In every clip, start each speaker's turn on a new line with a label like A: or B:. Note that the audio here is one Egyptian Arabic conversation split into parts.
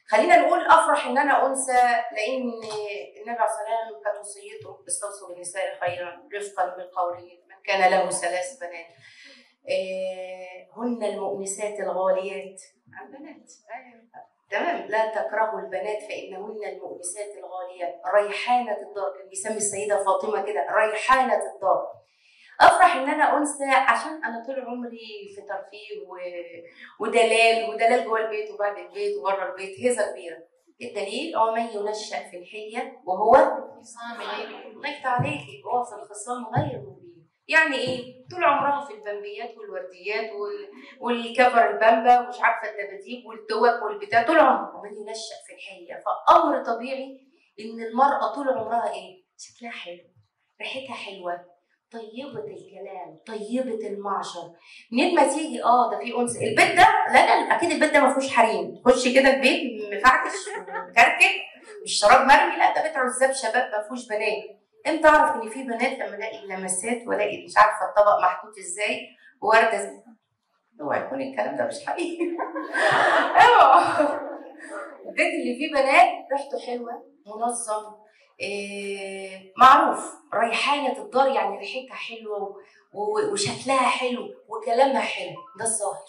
A: خلينا نقول افرح ان انا انثى لان النبي عليه الصلاه والسلام كانت وصيته استوصوا بالنساء خيرا رفقا بالقولين من كان له ثلاث بنات آه، هن المؤنسات الغاليات عن بنات تمام لا تكرهوا البنات فانهن المؤنسات الغاليات ريحانه الدار كان بيسمي السيده فاطمه كده ريحانه الدار افرح ان انا انثى عشان انا طول عمري في ترفيه و... ودلال ودلال جوه البيت وبعد البيت وبره البيت هذا كبيره الدليل هو من ينشأ في الحلية وهو الله يفتح عليكي هو في الخصام غير مبين يعني ايه طول عمرها في البمبيات والورديات وال... والكفر البامبا ومش عارفه الدباديب والدوك والبتاع طول عمرها ومن ينشأ في الحلية فامر طبيعي ان المرأة طول عمرها ايه شكلها حلو ريحتها حلوه طيبة الكلام طيبة المعشر منين ما تيجي اه ده في انس البيت ده لا لا اكيد البيت ده ما فيهوش حريم تخش كده البيت مفعكش مكركب مش شراب مرمي لا ده بيت عزاب شباب ما فيهوش بنات امتى اعرف ان في بنات لما الاقي اللمسات والاقي مش عارفه الطبق محطوط ازاي وورده ازاي اوعى يكون الكلام ده مش حقيقي اوعى البيت اللي فيه بنات ريحته حلوه منظم إيه معروف ريحانة الدار يعني ريحتها حلوة و- وشكلها حلو وكلامها حلو ده الظاهر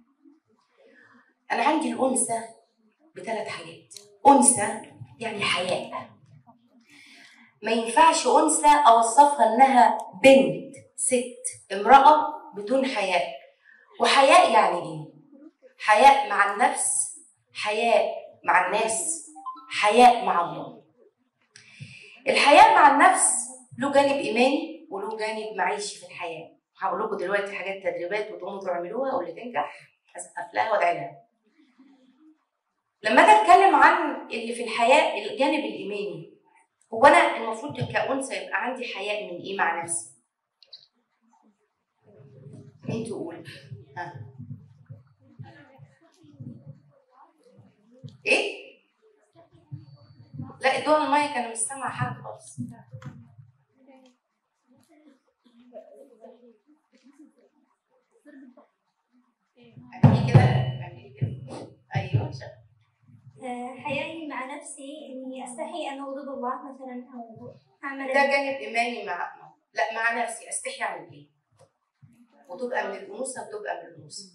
A: أنا عندي الأنثى بثلاث حاجات أنثى يعني حياء ما ينفعش أنثى أوصفها إنها بنت ست امرأة بدون حياء وحياء يعني إيه؟ حياء مع النفس حياء مع الناس حياء مع الله الحياة مع النفس له جانب إيماني وله جانب معيشي في الحياة هقول لكم دلوقتي حاجات تدريبات وتقوموا تعملوها واللي تنجح أسقف لها وادعي لها لما اجي اتكلم عن اللي في الحياه الجانب الايماني هو انا المفروض كانثى يبقى عندي حياء من ايه مع نفسي؟ مين تقول؟ ها ايه؟ لا ادوها المايك انا مش سامعه حاجه خالص اعملي كده اعملي كده ايوه شغل.
B: آه، حيائي مع نفسي إني أستحي أن أغضب الله مثلا أو أعمل
A: ده جانب ايماني مع لا مع نفسي استحي اعمل ايه؟ وتبقى من الانوثه وتبقى من الانوثه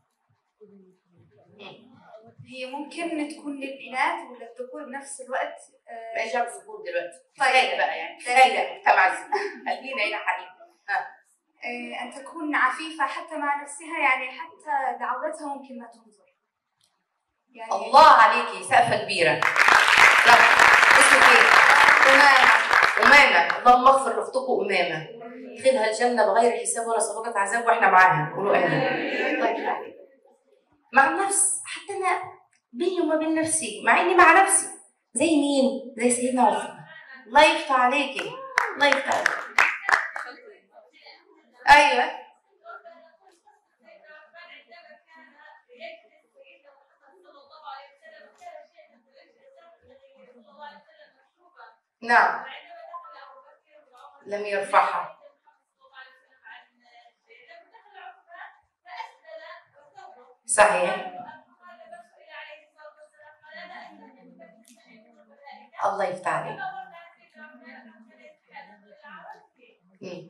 C: هي ممكن تكون للإناث ولا الذكور بنفس الوقت آه،
A: ماشي على الذكور دلوقتي كفايه بقى يعني كفايه مجتمع الذكور خلينا الى حديث
C: آه، أن تكون عفيفة حتى مع نفسها يعني حتى دعوتها ممكن ما تنظر يعني
A: الله عليكي سقفه كبيره صح اسمك ايه؟
C: أمانة
A: أمامة اللهم اغفر لاختكم أمامة ادخلها الجنة بغير حساب ولا سابقة عذاب واحنا معاها قولوا آمين طيب مع النفس حتى أنا بيني وما بين نفسي مع إني مع نفسي زي مين؟ زي سيدنا عثمان الله يفتح عليكي الله يفتح عليكي أيوه نعم لم يرفعها صحيح الله يفتح عليك مم.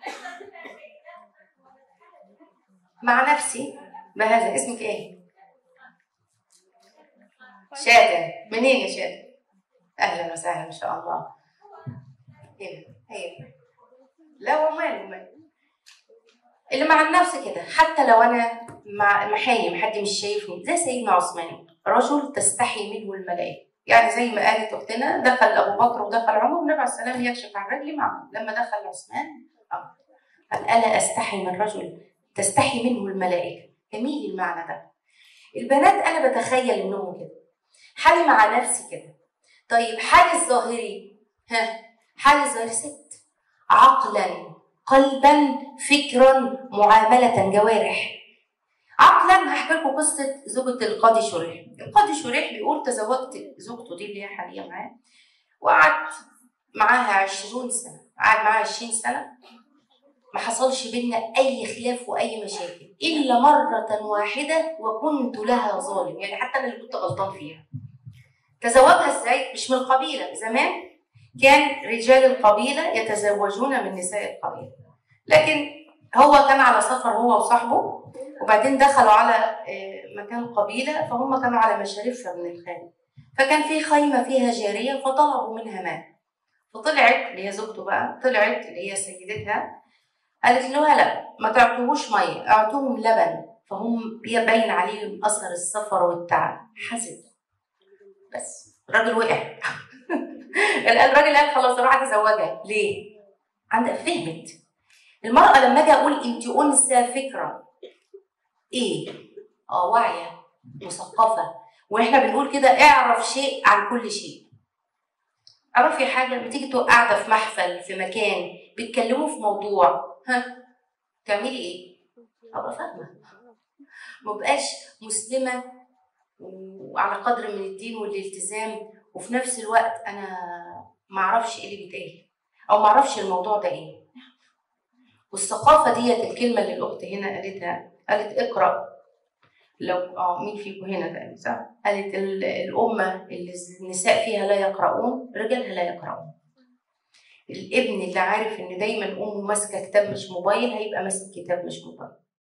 A: مع نفسي بهذا اسمك ايه؟ شادة منين يا شادة؟ اهلا وسهلا ان شاء الله ايه ايه لا وماله وماله اللي مع النفس كده حتى لو انا مع محايم حد مش شايفني زي سيدنا عثمان رجل تستحي منه الملائكه يعني زي ما قالت اختنا دخل ابو بكر ودخل عمر والنبي عليه السلام يكشف عن رجلي معه لما دخل عثمان أمر. قال الا استحي من رجل تستحي منه الملائكه جميل المعنى ده البنات انا بتخيل انهم كده حالي مع نفسي كده طيب حالي الظاهري ها حالي الظاهري ست عقلا قلبا فكرا معاملة جوارح عقلا هحكي لكم قصة زوجة القاضي شريح القاضي شريح بيقول تزوجت زوجته دي اللي هي حاليا معاه وقعدت معاها عشرون سنة قعد معاها عشرين سنة ما حصلش بينا أي خلاف وأي مشاكل إلا مرة واحدة وكنت لها ظالم يعني حتى أنا اللي كنت غلطان فيها تزوجها ازاي مش من القبيله زمان كان رجال القبيله يتزوجون من نساء القبيله لكن هو كان على سفر هو وصاحبه وبعدين دخلوا على آه، مكان قبيله فهم كانوا على مشارفها من الخارج فكان في خيمه فيها جاريه فطلبوا منها ماء فطلعت اللي هي زوجته بقى طلعت اللي هي سيدتها قالت له لا ما تعطوهوش ميه اعطوهم لبن فهم باين عليهم اثر السفر والتعب حزن بس الراجل وقع الان الراجل قال خلاص اروح اتزوجها ليه؟ عندها فهمت المرأة لما اجي اقول انت انثى فكرة ايه؟ اه واعية مثقفة واحنا بنقول كده اعرف شيء عن كل شيء اعرفي حاجة لما تيجي تبقى قاعدة في محفل في مكان بيتكلموا في موضوع ها تعملي ايه؟ ابقى فاهمة مبقاش مسلمة وعلى قدر من الدين والالتزام وفي نفس الوقت انا معرفش ايه اللي بيتقال او معرفش الموضوع ده ايه والثقافة ديت الكلمة اللي الأخت هنا قالتها قالت اقرأ لو اه مين فيكم هنا تقريبا صح؟ قالت ال- الأمة اللي النساء فيها لا يقرؤون رجالها لا يقرؤون الابن اللي عارف ان دايما امه ماسكه كتاب مش موبايل هيبقى ماسك كتاب مش موبايل